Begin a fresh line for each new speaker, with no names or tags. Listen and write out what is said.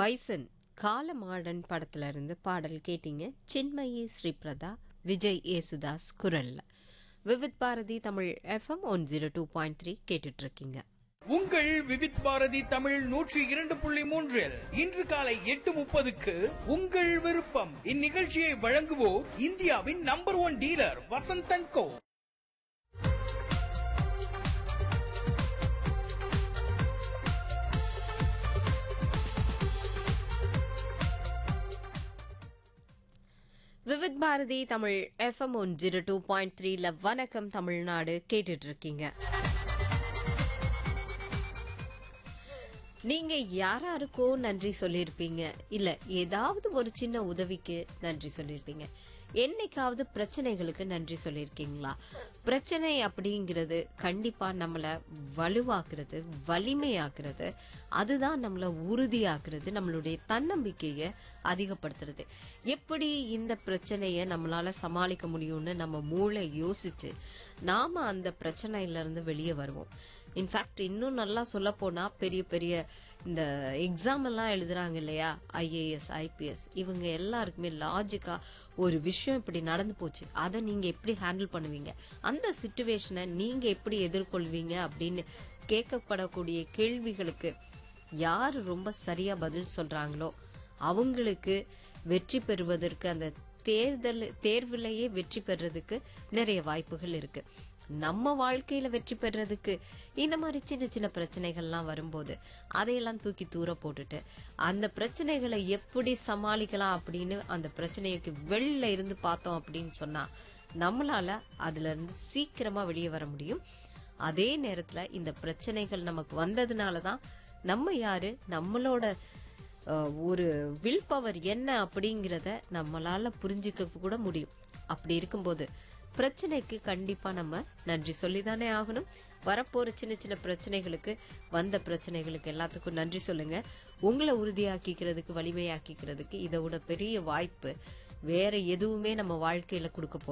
bison Kaalamaadan படத்துல இருந்து பாடல் கேட்டீங்க சின்மயி ஸ்ரீபிரதா விஜய் ஏசுதாஸ் குரல்ல Vividh Bharati Tamil FM one zero two point three கேட்டுட்டு இருக்கீங்க
உங்கள் விவித் பாரதி தமிழ் நூற்றி இரண்டு புள்ளி மூன்றில் இன்று காலை எட்டு முப்பதுக்கு உங்கள் விருப்பம் இந்நிகழ்ச்சியை வழங்குவோர் இந்தியாவின் number one dealer Vasanthan co
Vividh Bharati Tamil FM one zero two point த்ரீல வணக்கம் தமிழ்நாடு கேட்டுட்டு இருக்கீங்க நீங்க யாராருக்கோ நன்றி சொல்லியிருப்பீங்க இல்ல ஏதாவது ஒரு சின்ன உதவிக்கு நன்றி சொல்லியிருப்பீங்க என்னைக்காவது பிரச்சனைகளுக்கு நன்றி சொல்லியிருக்கீங்களா பிரச்சனை அப்படிங்கிறது கண்டிப்பா நம்மள வலுவாக்குறது வலிமையாக்குறது அதுதான் நம்மள உறுதியாக்குறது நம்மளுடைய தன்னம்பிக்கையை அதிகப்படுத்துறது எப்படி இந்த பிரச்சனையை நம்மளால சமாளிக்க முடியும்னு நம்ம மூளை யோசிச்சு நாம அந்த பிரச்சனையில இருந்து வெளியே வருவோம் இன்ஃபேக்ட் இன்னும் நல்லா சொல்ல போனா பெரிய பெரிய இந்த எக்ஸாம் எல்லாம் எழுதுறாங்க இல்லையா ஐஏஎஸ் ஐபிஎஸ் இவங்க எல்லாருக்குமே லாஜிக்கா ஒரு விஷயம் இப்படி நடந்து போச்சு அதை நீங்க எப்படி ஹேண்டில் பண்ணுவீங்க அந்த சுச்சுவேஷனை நீங்க எப்படி எதிர்கொள்வீங்க அப்படின்னு கேட்கப்படக்கூடிய கேள்விகளுக்கு யார் ரொம்ப சரியா பதில் சொல்றாங்களோ அவங்களுக்கு வெற்றி பெறுவதற்கு அந்த தேர்தல் தேர்விலேயே வெற்றி பெறதுக்கு நிறைய வாய்ப்புகள் இருக்கு நம்ம வாழ்க்கையில வெற்றி பெறதுக்கு இந்த மாதிரி சின்ன சின்ன பிரச்சனைகள்லாம் வரும்போது அதையெல்லாம் தூக்கி தூர போட்டுட்டு அந்த பிரச்சனைகளை எப்படி சமாளிக்கலாம் அப்படின்னு அந்த பிரச்சனைக்கு வெளில இருந்து பார்த்தோம் அப்படின்னு சொன்னா நம்மளால அதுல இருந்து சீக்கிரமா வெளியே வர முடியும் அதே நேரத்துல இந்த பிரச்சனைகள் நமக்கு வந்ததுனால தான் நம்ம யாரு நம்மளோட அஹ், ஒரு வில் பவர் என்ன அப்படிங்கிறத நம்மளால புரிஞ்சுக்க கூட முடியும் அப்படி இருக்கும்போது பிரச்சனைக்கு கண்டிப்பா நம்ம நன்றி சொல்லிதானே ஆகணும் வரப்போற சின்ன சின்ன பிரச்சனைகளுக்கு வந்த பிரச்சனைகளுக்கு எல்லாத்துக்கும் நன்றி சொல்லுங்க உங்களை உறுதியாக்கிக்கிறதுக்கு வலிமையாக்கிக்கிறதுக்கு இதை விட பெரிய வாய்ப்பு வேற எதுவுமே நம்ம வாழ்க்கையில கொடுக்க போறோம்